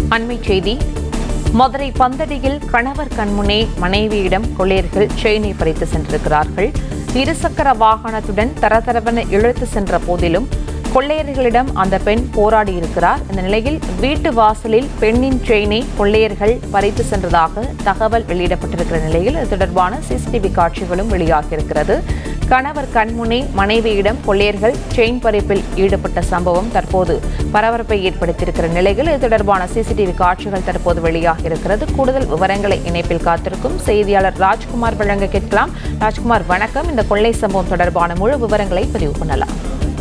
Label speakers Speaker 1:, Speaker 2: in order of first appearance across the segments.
Speaker 1: அண்மைச் செய்தி மதுரை பந்தடியில் கணவர் கண்முனே மனைவியிடம் கொள்ளையர்கள் செயினை பறித்து சென்றிருக்கிறார்கள் இருசக்கர வாகனத்துடன் தரதரவென இழுத்து சென்ற போதிலும் கொள்ளையர்களிடம் அந்த பெண் போராடி இருக்கிறார் இந்த நிலையில் வீட்டு வாசலில் பெண்ணின் செயினை கொள்ளையர்கள் பறித்து சென்றதாக தகவல் வெளியிடப்பட்டிருக்கிற நிலையில் இது தொடர்பான சிசிடிவி காட்சிகளும் வெளியாகியிருக்கிறது கணவர் கண்முனே மனைவியிடம் கொள்ளையர்கள் செயின் பறிப்பில் ஈடுபட்ட சம்பவம் தற்போது பரபரப்பை ஏற்படுத்தியிருக்கிற நிலையில் இது தொடர்பான சிசிடிவி காட்சிகள் தற்போது வெளியாக இருக்கிறது கூடுதல் விவரங்களை இணைப்பில் காத்திருக்கும் செய்தியாளர் ராஜ்குமார் வழங்க கேட்கலாம் ராஜ்குமார் வணக்கம் இந்த கொள்ளை சம்பவம் தொடர்பான முழு விவரங்களை பதிவு பண்ணலாம்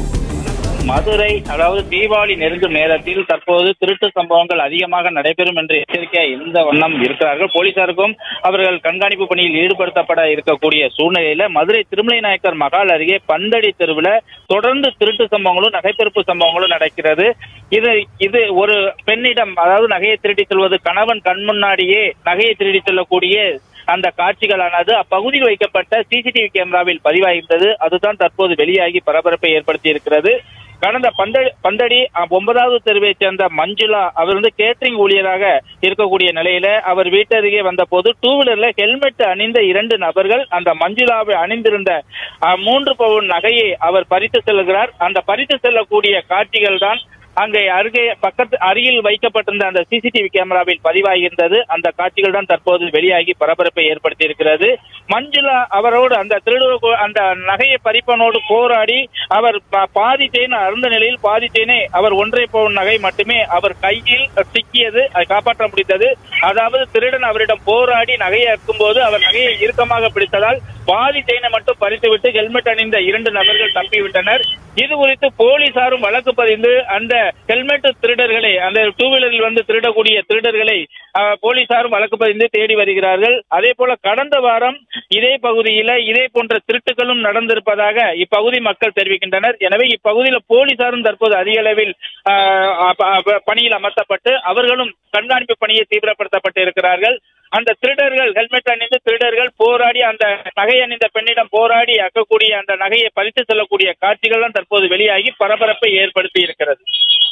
Speaker 2: மதுரை அதாவது தீபாவளி நெருங்கும் நேரத்தில் தற்போது திருட்டு சம்பவங்கள் அதிகமாக நடைபெறும் என்று எச்சரிக்கை இருந்த வண்ணம் இருக்கிறார்கள் போலீசாருக்கும் அவர்கள் கண்காணிப்பு பணியில் ஈடுபடுத்தப்பட இருக்கக்கூடிய சூழ்நிலையில மதுரை திருமலை நாயக்கர் மகால் அருகே பந்தடி தெருவில் தொடர்ந்து திருட்டு சம்பவங்களும் நகைப்பெருப்பு சம்பவங்களும் நடக்கிறது இது இது ஒரு பெண்ணிடம் அதாவது நகையை திருடி செல்வது கணவன் கண் முன்னாடியே நகையை திருடி செல்லக்கூடிய அந்த காட்சிகளானது அப்பகுதியில் வைக்கப்பட்ட சிசிடிவி கேமராவில் பதிவாகியிருந்தது அதுதான் தற்போது வெளியாகி பரபரப்பை ஏற்படுத்தி இருக்கிறது கடந்த பந்தடி பந்தடி அஹ், ஒன்பதாவது தெருவை சேர்ந்த மஞ்சுளா அவர் வந்து கேட்டரிங் ஊழியராக இருக்கக்கூடிய நிலையில அவர் வீட்டருகே வந்த போது டூ வீலர்ல ஹெல்மெட் அணிந்த இரண்டு நபர்கள் அந்த மஞ்சுளாவை அணிந்திருந்த அஹ், மூன்று பவுன் நகையை அவர் பறித்து செல்கிறார் அந்த பறித்து செல்லக்கூடிய காட்சிகள் தான் அங்கே அருகே பக்கத்து அருகில் வைக்கப்பட்டிருந்த அந்த சிசிடிவி கேமராவில் பதிவாகியிருந்தது அந்த காட்சிகள் தான் தற்போது வெளியாகி பரபரப்பை ஏற்படுத்தி இருக்கிறது மஞ்சுளா அவரோடு அந்த திருடு அந்த நகையை பறிப்பனோடு போராடி அவர் பா- பாதி செயின் அருந்த நிலையில் பாதி செயினை அவர் ஒன்றை பவுன் நகை மட்டுமே அவர் கையில் சிக்கியது அதை காப்பாற்ற முடிந்தது அதாவது திருடன் அவரிடம் போராடி நகையை அறுக்கும்போது அவர் நகையை இறுக்கமாக பிடித்ததால் பாதி செயினை மட்டும் பறித்துவிட்டு ஹெல்மெட் அணிந்த இரண்டு நபர்கள் தப்பிவிட்டனர் இது குறித்து போலீசாரும் வழக்கு பதிந்து அந்த ஹெல்மெட் திருடர்களை அந்த டூ வீலரில் வந்து திருடக்கூடிய திருடர்களை அஹ், போலீசாரும் வழக்கு பதிந்து தேடி வருகிறார்கள் அதே போல கடந்த வாரம் இதே பகுதியில இதே போன்ற திருட்டுகளும் நடந்திருப்பதாக இப்பகுதி மக்கள் தெரிவிக்கின்றனர் எனவே இப்பகுதியில் போலீசாரும் தற்போது அதிக அளவில் அஹ், அப்ப- அப்ப பணியில் அமர்த்தப்பட்டு அவர்களும் கண்காணிப்பு பணியை தீவிரப்படுத்தப்பட்டு இருக்கிறார்கள் அந்த திருடர்கள் ஹெல்மெட் அணிந்து திருடர்கள் போராடி அந்த நகை அணிந்த பெண்ணிடம் போராடி அக்கக்கூடிய அந்த நகையை பறித்து செல்லக்கூடிய காட்சிகள் தான் தற்போது வெளியாகி பரபரப்பை ஏற்படுத்தி இருக்கிறது